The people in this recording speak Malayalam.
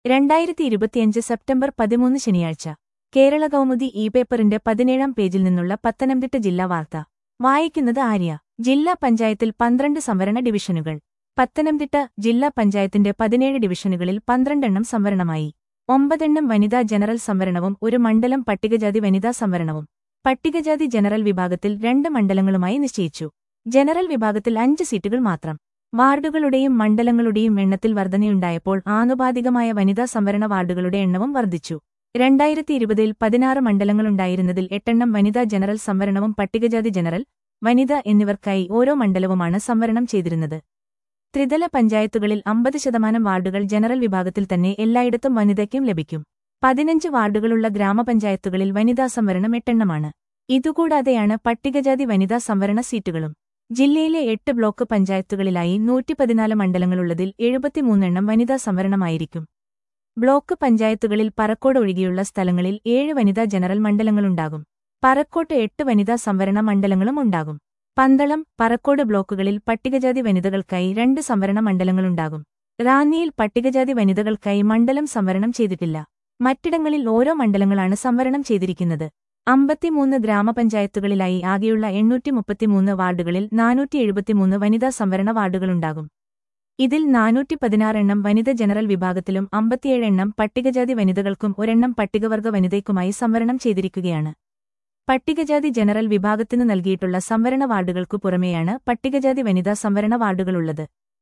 രണ്ടായിരത്തി ഇരുപത്തിയഞ്ച് സെപ്റ്റംബർ പതിമൂന്ന് ശനിയാഴ്ച കേരള കൗമുദി ഇ പേപ്പറിന്റെ പതിനേഴാം പേജിൽ നിന്നുള്ള പത്തനംതിട്ട ജില്ലാ വാർത്ത വായിക്കുന്നത് ആര്യ ജില്ലാ പഞ്ചായത്തിൽ പന്ത്രണ്ട് സംവരണ ഡിവിഷനുകൾ പത്തനംതിട്ട ജില്ലാ പഞ്ചായത്തിന്റെ പതിനേഴ് ഡിവിഷനുകളിൽ പന്ത്രണ്ടെണ്ണം സംവരണമായി ഒമ്പതെണ്ണം വനിതാ ജനറൽ സംവരണവും ഒരു മണ്ഡലം പട്ടികജാതി വനിതാ സംവരണവും പട്ടികജാതി ജനറൽ വിഭാഗത്തിൽ രണ്ട് മണ്ഡലങ്ങളുമായി നിശ്ചയിച്ചു ജനറൽ വിഭാഗത്തിൽ അഞ്ച് സീറ്റുകൾ മാത്രം വാർഡുകളുടെയും മണ്ഡലങ്ങളുടെയും എണ്ണത്തിൽ വർധനയുണ്ടായപ്പോൾ ആനുപാതികമായ വനിതാ സംവരണ വാർഡുകളുടെ എണ്ണവും വർദ്ധിച്ചു രണ്ടായിരത്തി ഇരുപതിൽ പതിനാറ് മണ്ഡലങ്ങളുണ്ടായിരുന്നതിൽ എട്ടെണ്ണം വനിതാ ജനറൽ സംവരണവും പട്ടികജാതി ജനറൽ വനിത എന്നിവർക്കായി ഓരോ മണ്ഡലവുമാണ് സംവരണം ചെയ്തിരുന്നത് ത്രിതല പഞ്ചായത്തുകളിൽ അമ്പത് ശതമാനം വാർഡുകൾ ജനറൽ വിഭാഗത്തിൽ തന്നെ എല്ലായിടത്തും വനിതയ്ക്കും ലഭിക്കും പതിനഞ്ച് വാർഡുകളുള്ള ഗ്രാമപഞ്ചായത്തുകളിൽ വനിതാ സംവരണം എട്ടെണ്ണമാണ് ഇതുകൂടാതെയാണ് പട്ടികജാതി വനിതാ സംവരണ സീറ്റുകളും ജില്ലയിലെ എട്ട് ബ്ലോക്ക് പഞ്ചായത്തുകളിലായി നൂറ്റിപ്പതിനാല് മണ്ഡലങ്ങളുള്ളതിൽ എഴുപത്തിമൂന്നെണ്ണം വനിതാ സംവരണമായിരിക്കും ബ്ലോക്ക് പഞ്ചായത്തുകളിൽ പറക്കോട് ഒഴികെയുള്ള സ്ഥലങ്ങളിൽ ഏഴ് വനിതാ ജനറൽ മണ്ഡലങ്ങളുണ്ടാകും പറക്കോട്ട് എട്ട് വനിതാ സംവരണ മണ്ഡലങ്ങളും ഉണ്ടാകും പന്തളം പറക്കോട് ബ്ലോക്കുകളിൽ പട്ടികജാതി വനിതകൾക്കായി രണ്ട് സംവരണ മണ്ഡലങ്ങളുണ്ടാകും റാന്നിയിൽ പട്ടികജാതി വനിതകൾക്കായി മണ്ഡലം സംവരണം ചെയ്തിട്ടില്ല മറ്റിടങ്ങളിൽ ഓരോ മണ്ഡലങ്ങളാണ് സംവരണം ചെയ്തിരിക്കുന്നത് അമ്പത്തിമൂന്ന് ഗ്രാമപഞ്ചായത്തുകളിലായി ആകെയുള്ള എണ്ണൂറ്റി മുപ്പത്തിമൂന്ന് വാർഡുകളിൽ നാനൂറ്റി എഴുപത്തിമൂന്ന് വനിതാ സംവരണ വാർഡുകളുണ്ടാകും ഇതിൽ നാനൂറ്റി പതിനാറെണ്ണം വനിത ജനറൽ വിഭാഗത്തിലും അമ്പത്തിയേഴ് എണ്ണം പട്ടികജാതി വനിതകൾക്കും ഒരെണ്ണം പട്ടികവർഗ വനിതയ്ക്കുമായി സംവരണം ചെയ്തിരിക്കുകയാണ് പട്ടികജാതി ജനറൽ വിഭാഗത്തിനു നൽകിയിട്ടുള്ള സംവരണ വാർഡുകൾക്കു പുറമെയാണ് പട്ടികജാതി വനിതാ സംവരണ വാർഡുകളുള്ളത്